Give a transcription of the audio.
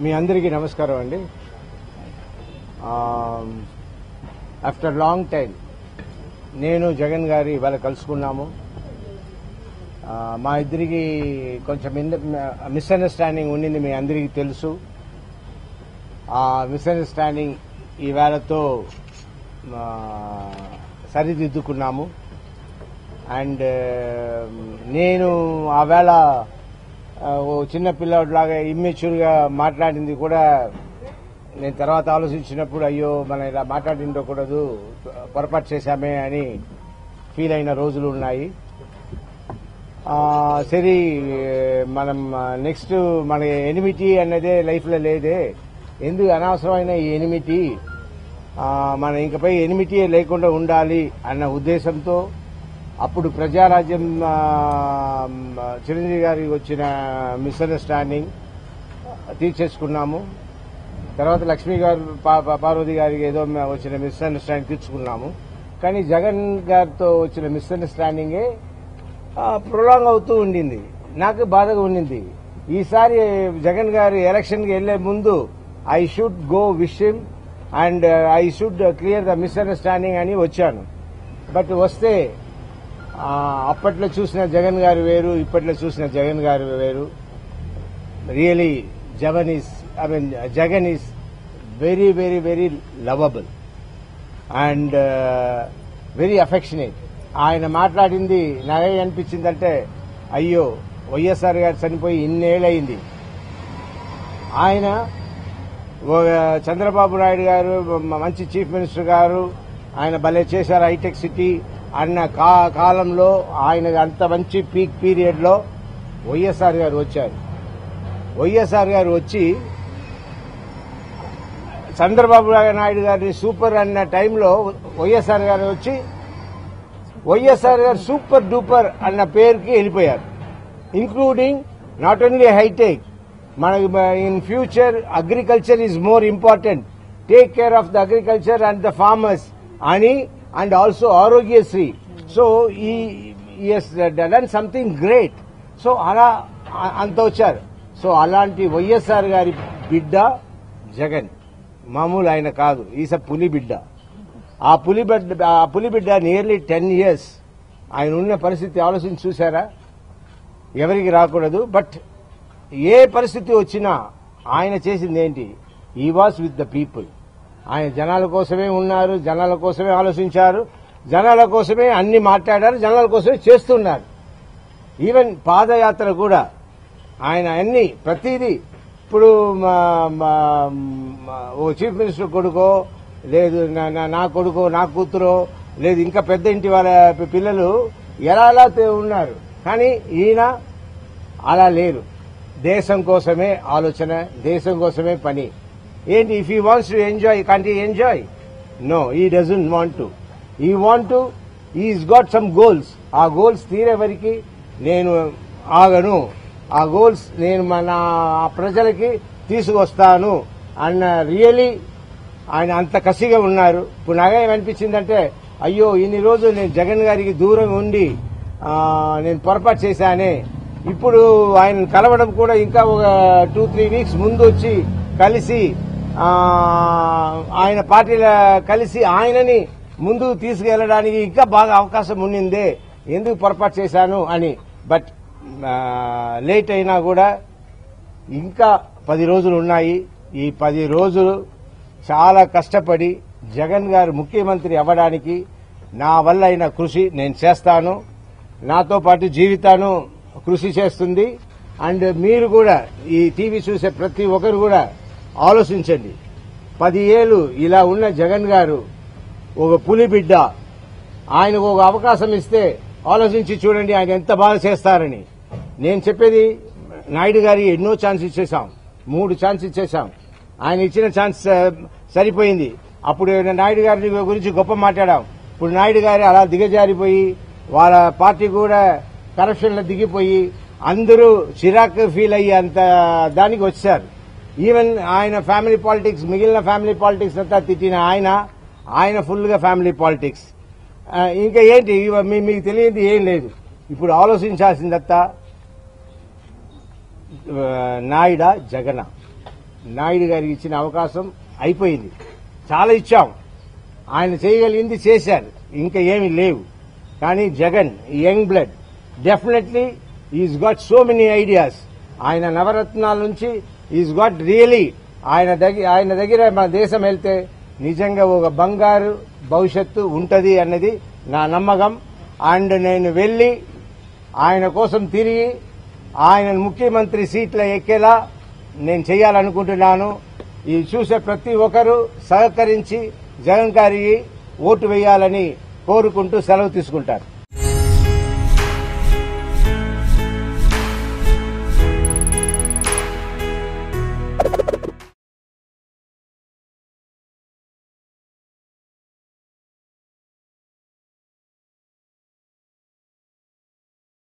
మీ అందరికీ నమస్కారం అండి ఆఫ్టర్ లాంగ్ టైం నేను జగన్ గారి ఇవాళ కలుసుకున్నాము ఆ, మా ఇద్దరికి కొంచెం మిస్అండర్స్టాండింగ్ ఉండింది మీ అందరికీ తెలుసు ఆ మిస్అండర్స్టాండింగ్ ఈ వేళతో ఆ, సరిదిద్దుకున్నాము అండ్ నేను ఆ వేళ ఆ, ఓ చిన్న పిల్లలాగా ఇమ్మెచ్యూర్గా మాట్లాడింది కూడా నేను తర్వాత ఆలోచించినప్పుడు అయ్యో మనం ఇలా మాట్లాడిండకూడదు పొరపాటు చేశామే అని ఫీల్ అయిన రోజులు ఉన్నాయి ఆ, సరే మనం నెక్స్ట్ మన ఎనిమిటీ అన్నదే లైఫ్లో లేదే ఎందుకు అనవసరమైన ఈ ఎనిమిటీ ఆ, మనం ఇంకపై ఎనిమిటీ లేకుండా ఉండాలి అన్న ఉద్దేశంతో అప్పుడు ప్రజారాజ్యం ఆ, చిరంజీవి గారికి వచ్చిన మిస్అండర్స్టాండింగ్ తీర్చేసుకున్నాము తర్వాత లక్ష్మి గారు పా- పా- పార్వతి గారికి ఏదో మ- వచ్చిన మిస్అండర్స్టాండింగ్ తీర్చుకున్నాము కానీ జగన్ గారితో వచ్చిన మిస్అండర్స్టాండింగే ప్రొలాంగ్ అవుతూ ఉండింది నాకు బాధగా ఉండింది ఈసారి జగన్ గారు ఎలక్షన్కి వెళ్లే ముందు ఐ షుడ్ గో విషయం and I should clear the misunderstanding అని వచ్చాను బట్ వస్తే ఆ, అప్పట్లో చూసిన జగన్ గారు వేరు ఇప్పట్లో చూసిన జగన్ గారు వేరు really Jagan is I mean Jagan is very very very lovable and very affectionate ఆయన మాట్లాడింది నాకే అనిపించిందంటే అయ్యో వైఎస్ఆర్ గారు చనిపోయి ఇన్నేళ్ళయింది ఆయన ఒక చంద్రబాబు నాయుడు గారు మ- మంచి చీఫ్ మినిస్టర్ గారు ఆయన భలే చేశారు హైటెక్ సిటీ అన్న కా- కాలంలో ఆయన అంత మంచి పీక్ పీరియడ్ లో వైఎస్ఆర్ గారు వచ్చారు వైఎస్ఆర్ గారు వచ్చి చంద్రబాబు నాయుడు గారిని సూపర్ అన్న టైంలో వైఎస్ఆర్ గారు వచ్చి వైఎస్ఆర్ గారు సూపర్ డూపర్ అన్న పేరుకి వెళ్ళిపోయారు ఇంక్లూడింగ్ నాట్ ఓన్లీ హైటెక్ మనకి in future agriculture is more important take care of the agriculture and the farmers అని and also Aarogyasri so he done something great so అలా అ- అంత వచ్చారు సో అలాంటి వైఎస్ఆర్ గారి బిడ్డ జగన్ మామూలు ఆయన కాదు ఈస పులి బిడ్డ ఆ పులి బిడ్డ ఆ పులి బిడ్డ నియర్లీ టెన్ ఇయర్స్ ఆయన ఉన్న పరిస్థితి ఆలోచించి చూసారా ఎవరికి రాకూడదు బట్ ఏ పరిస్థితి వచ్చినా ఆయన చేసింది ఏంటి ఈ వాస్ విత్ ద పీపుల్ ఆయన జనాల కోసమే ఉన్నారు జనాల కోసమే ఆలోచించారు జనాల కోసమే అన్ని మాట్లాడారు జనాల కోసమే చేస్తున్నారు ఈవెన్ పాదయాత్ర కూడా ఆయన అన్ని ప్రతిదీ ఇప్పుడు మా- మా- మా- ఓ చీఫ్ మినిస్టర్ కొడుకో లేదు నా- నా- నా కొడుకో నా కూతురో లేదు ఇంకా పెద్ద ఇంటి వాళ్ళ పి- పిల్లలు ఎలా ఎలా తే- ఉన్నారు కానీ ఈయన అలా లేరు దేశం కోసమే ఆలోచన దేశం కోసమే పని ఏంటి if he wants to enjoy can't enjoy no he doesn't want to he want to is got some goals ఆ గోల్స్ తీరే వరకు నేను ఆగను ఆ గోల్స్ నేను మన ప్రజలకి తీసుకొస్తాను అన్న రియలీ ఆయన అంత కసిగా ఉన్నారు ఇప్పుడు నాకేమనిపించిందంటే అయ్యో ఇన్ని రోజులు నేను జగన్ గారికి దూరం ఉండి ఆ, నేను పొరపాటు చేశానే ఇప్పుడు ఆయన కలవడం కూడా ఇంకా ఒక టూ త్రీ వీక్స్ ముందు వచ్చి కలిసి ఆ, ఆయన పార్టీల కలిసి ఆయనని ముందుకు తీసుకెళ్లడానికి ఇంకా బాగా అవకాశం ఉండిందే ఎందుకు పొరపాటు చేశాను అని బట్ లేట్ అయినా కూడా ఇంకా పది రోజులు ఉన్నాయి ఈ పది రోజులు చాలా కష్టపడి జగన్ గారు ముఖ్యమంత్రి అవ్వడానికి నా వల్ల అయిన కృషి నేను చేస్తాను నాతో పాటు జీవితాను కృషి చేస్తుంది అండ్ మీరు కూడా ఈ టీవీ చూసే ప్రతి ఒక్కరు కూడా ఆలోచించండి పది ఏళ్ళు ఇలా ఉన్న జగన్ గారు ఒక పులి బిడ్డ ఆయనకు ఒక అవకాశం ఇస్తే ఆలోచించి చూడండి ఆయన ఎంత బాగా చేస్తారని నేను చెప్పేది నాయుడు గారి ఎన్నో ఛాన్స్ ఇచ్చేసాం మూడు ఛాన్స్ ఇచ్చేసాం ఆయన ఇచ్చిన ఛాన్స్ ఆ, సరిపోయింది అప్పుడు నాయుడు గారి గురించి గొప్ప మాట్లాడాం ఇప్పుడు నాయుడు గారి అలా దిగజారిపోయి వాళ్ళ పార్టీ కూడా కరప్షన్లో దిగిపోయి అందరూ చిరాకు ఫీల్ అయ్యి అంత దానికి వచ్చారు ఈవెన్ ఆయన ఫ్యామిలీ పాలిటిక్స్ మిగిలిన ఫ్యామిలీ పాలిటిక్స్ అంతా తిట్టిన ఆయన ఆయన ఫుల్ గా ఫ్యామిలీ పాలిటిక్స్ ఆ, ఇంకా ఏంటి ఇవ- మీ- మీకు తెలియదు ఏం లేదు ఇప్పుడు ఆలోచించాల్సిందత్తా ఆ, నాయుడా జగన నాయుడు గారికి ఇచ్చిన అవకాశం అయిపోయింది చాలా ఇచ్చాం ఆయన చేయగలిగింది చేశారు ఇంకా ఏమీ లేవు కానీ Jagan young blood definitely is got so many ideas ఆయన నవరత్నాల నుంచి ఈజ్ గాట్ రియలీ ఆయన దగ్గర ఆయన దగ్గర మన దేశం వెళ్తే నిజంగా ఒక బంగారు భవిష్యత్తు ఉంటది అన్నది నా నమ్మకం అండ్ నేను వెళ్లి ఆయన కోసం తిరిగి ఆయన ముఖ్యమంత్రి సీట్ల ఎక్కేలా నేను చేయాలనుకుంటున్నాను ఇది చూసే ప్రతి ఒక్కరూ సహకరించి జగన్ గారికి ఓటు వేయాలని కోరుకుంటూ సెలవు తీసుకుంటారు